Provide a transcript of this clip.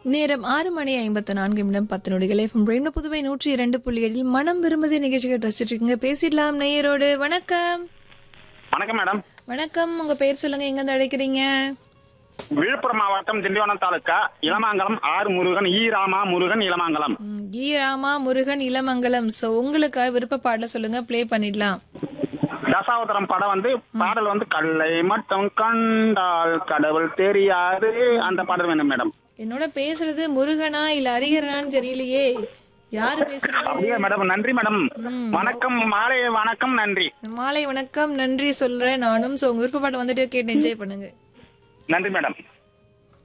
நேரம் ஆறு மணி ஐம்பத்தி நான்கு நிமிடம் பத்து நொடிகள் எஃப்எம் ரெண்டு புதுவை நூற்றி இரண்டு புள்ளி ஏழில் மனம் விரும்புதே நிகழ்ச்சிகள் ரசிச்சிட்டு இருக்கீங்க பேசிடலாம் நேயரோடு வணக்கம் வணக்கம் மேடம் வணக்கம் உங்க பேர் சொல்லுங்க எங்க இருந்து அழைக்கிறீங்க விழுப்புரம் மாவட்டம் திண்டிவனம் தாலுக்கா இளமாங்கலம் ஆர் முருகன் ஈ ராமா முருகன் இளமாங்கலம் ம், ஈ ராமா முருகன் இளமங்கலம் சோ உங்களுக்கு விருப்ப பாடல சொல்லுங்க ப்ளே பண்ணிடலாம் தசாவதாரம் படம் வந்து பாடல் வந்து கல்லை மட்டும் கண்டால் கடவுள் தெரியாது அந்த பாடல் வேணும் மேடம் என்னோட பேசுறது முருகனா இல்ல அரிகரனான்னு தெரியலையே யாரு பேசுறது அப்படியே மேடம் நன்றி மேடம் வணக்கம் மாலை வணக்கம் நன்றி மாலை வணக்கம் நன்றி சொல்றேன் நானும் சோ உங்க விருப்ப பாட்டை வந்துட்டு கேட்டு என்ஜாய் பண்ணுங்க நன்றி மேடம்